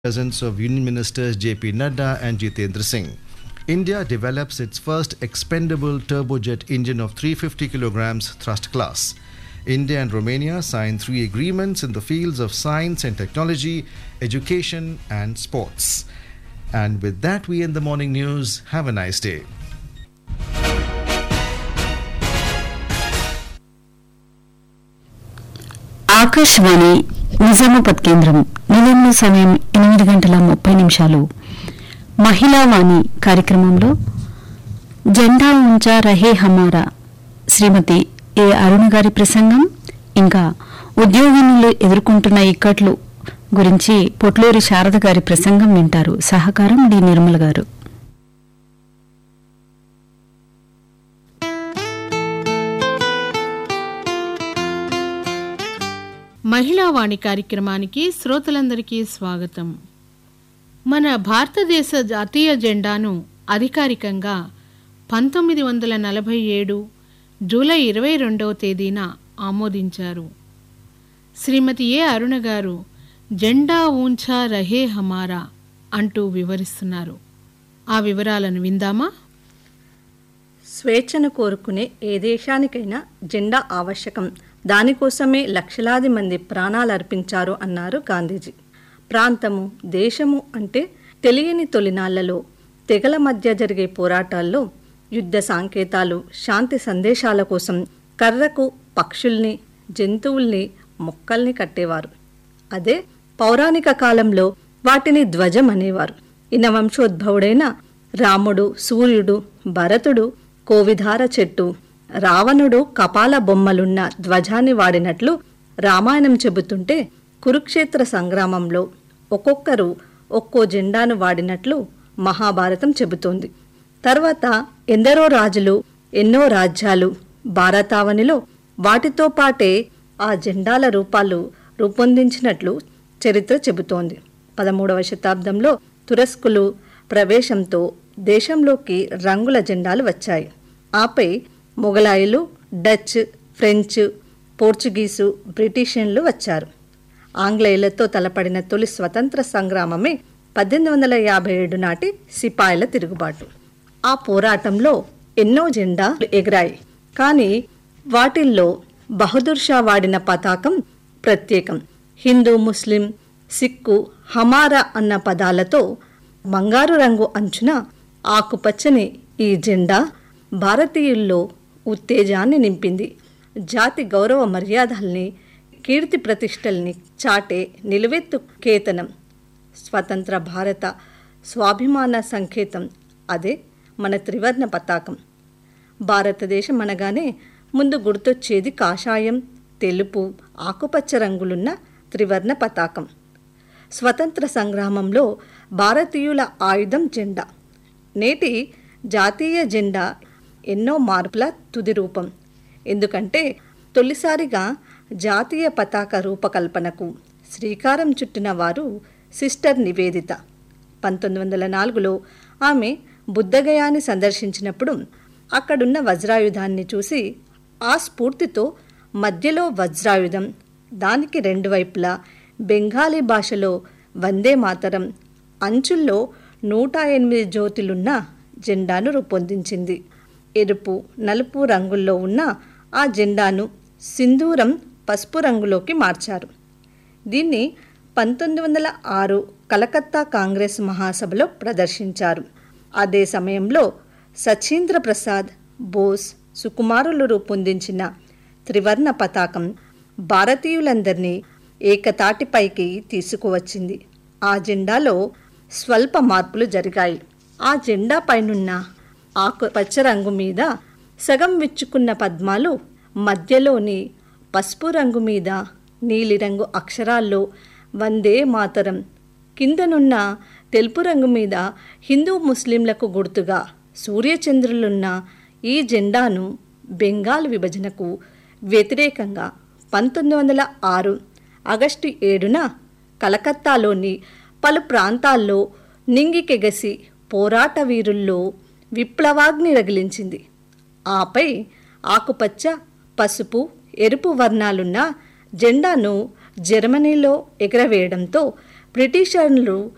presence of Union Ministers JP Nadda and Jitendra Singh. India develops its first expendable turbojet engine of 350 kilograms thrust class. India and Romania signed three agreements in the fields of science and technology, education, and sports. And with that, we end the morning news. Have a nice day. Akashvani Nizamabad కేంద్రం నిలంలో సమయం ఎనిమిది గంటల ముప్పై నిమిషాలు మహిళా వాణి కార్యక్రమంలో జెండా ఉంచా రహే హమారా శ్రీమతి ఏ అరుణ గారి ప్రసంగం ఇంకా ఉద్యోగినులు ఎదుర్కొంటున్న ఇక్కట్లు గురించి పొట్లూరి శారద గారి ప్రసంగం వింటారు సహకారం డి నిర్మల గారు మహిళా వాణి కార్యక్రమానికి శ్రోతలందరికీ స్వాగతం మన భారతదేశ జాతీయ జెండాను అధికారికంగా పంతొమ్మిది వందల నలభై ఏడు జూలై ఇరవై రెండవ తేదీన ఆమోదించారు శ్రీమతి ఏ అరుణ గారు జెండా ఊంచా రహే హమారా అంటూ వివరిస్తున్నారు ఆ వివరాలను విందామా స్వేచ్ఛను కోరుకునే ఏ దేశానికైనా జెండా ఆవశ్యకం దానికోసమే లక్షలాది మంది ప్రాణాలు అర్పించారు అన్నారు గాంధీజీ ప్రాంతము దేశము అంటే తెలియని తొలినాళ్లలో తెగల మధ్య జరిగే పోరాటాల్లో యుద్ధ సాంకేతాలు శాంతి సందేశాల కోసం కర్రకు పక్షుల్ని జంతువుల్ని మొక్కల్ని కట్టేవారు అదే పౌరాణిక కాలంలో వాటిని ధ్వజం అనేవారు ఇన వంశోద్భవుడైన రాముడు సూర్యుడు భరతుడు కోవిధార చెట్టు రావణుడు కపాల బొమ్మలున్న ధ్వజాన్ని వాడినట్లు రామాయణం చెబుతుంటే కురుక్షేత్ర సంగ్రామంలో ఒక్కొక్కరు ఒక్కో జెండాను వాడినట్లు మహాభారతం చెబుతోంది తర్వాత ఎందరో రాజులు ఎన్నో రాజ్యాలు భారతావనిలో వాటితో పాటే ఆ జెండాల రూపాలు రూపొందించినట్లు చరిత్ర చెబుతోంది పదమూడవ శతాబ్దంలో తురస్కులు ప్రవేశంతో దేశంలోకి రంగుల జెండాలు వచ్చాయి ఆపై మొఘలాయులు డచ్ ఫ్రెంచ్ పోర్చుగీసు బ్రిటిషన్లు వచ్చారు ఆంగ్లేయులతో తలపడిన తొలి స్వతంత్ర సంగ్రామమే పద్దెనిమిది వందల యాభై ఏడు నాటి సిపాయిల తిరుగుబాటు ఆ పోరాటంలో ఎన్నో జెండాలు ఎగిరాయి కానీ వాటిల్లో బహదూర్ షా వాడిన పతాకం ప్రత్యేకం హిందూ ముస్లిం సిక్కు హమారా అన్న పదాలతో బంగారు రంగు అంచున ఆకుపచ్చని ఈ జెండా భారతీయుల్లో ఉత్తేజాన్ని నింపింది జాతి గౌరవ మర్యాదల్ని కీర్తి ప్రతిష్టల్ని చాటే నిలువెత్తు కేతనం స్వతంత్ర భారత స్వాభిమాన సంకేతం అదే మన త్రివర్ణ పతాకం భారతదేశం అనగానే ముందు గుర్తొచ్చేది కాషాయం తెలుపు ఆకుపచ్చ రంగులున్న త్రివర్ణ పతాకం స్వతంత్ర సంగ్రామంలో భారతీయుల ఆయుధం జెండా నేటి జాతీయ జెండా ఎన్నో మార్పుల తుది రూపం ఎందుకంటే తొలిసారిగా జాతీయ పతాక రూపకల్పనకు శ్రీకారం చుట్టిన వారు సిస్టర్ నివేదిత పంతొమ్మిది వందల నాలుగులో ఆమె బుద్ధగయాన్ని సందర్శించినప్పుడు అక్కడున్న వజ్రాయుధాన్ని చూసి ఆ స్ఫూర్తితో మధ్యలో వజ్రాయుధం దానికి రెండు వైపులా బెంగాలీ భాషలో వందే మాతరం అంచుల్లో నూట ఎనిమిది జ్యోతులున్న జెండాను రూపొందించింది ఎరుపు నలుపు రంగుల్లో ఉన్న ఆ జెండాను సింధూరం పసుపు రంగులోకి మార్చారు దీన్ని పంతొమ్మిది వందల ఆరు కలకత్తా కాంగ్రెస్ మహాసభలో ప్రదర్శించారు అదే సమయంలో సచీంద్ర ప్రసాద్ బోస్ సుకుమారులు రూపొందించిన త్రివర్ణ పతాకం భారతీయులందరినీ ఏకతాటిపైకి తీసుకువచ్చింది ఆ జెండాలో స్వల్ప మార్పులు జరిగాయి ఆ జెండా పైనున్న ఆకుపచ్చ రంగు మీద సగం విచ్చుకున్న పద్మాలు మధ్యలోని పసుపు రంగు మీద నీలిరంగు అక్షరాల్లో వందే మాతరం కిందనున్న తెలుపు రంగు మీద హిందూ ముస్లింలకు గుర్తుగా సూర్యచంద్రులున్న ఈ జెండాను బెంగాల్ విభజనకు వ్యతిరేకంగా పంతొమ్మిది వందల ఆరు ఆగస్టు ఏడున కలకత్తాలోని పలు ప్రాంతాల్లో నింగికెగసి పోరాట వీరుల్లో విప్లవాగ్ని రగిలించింది ఆపై ఆకుపచ్చ పసుపు ఎరుపు వర్ణాలున్న జెండాను జర్మనీలో ఎగరవేయడంతో బ్రిటిషర్లు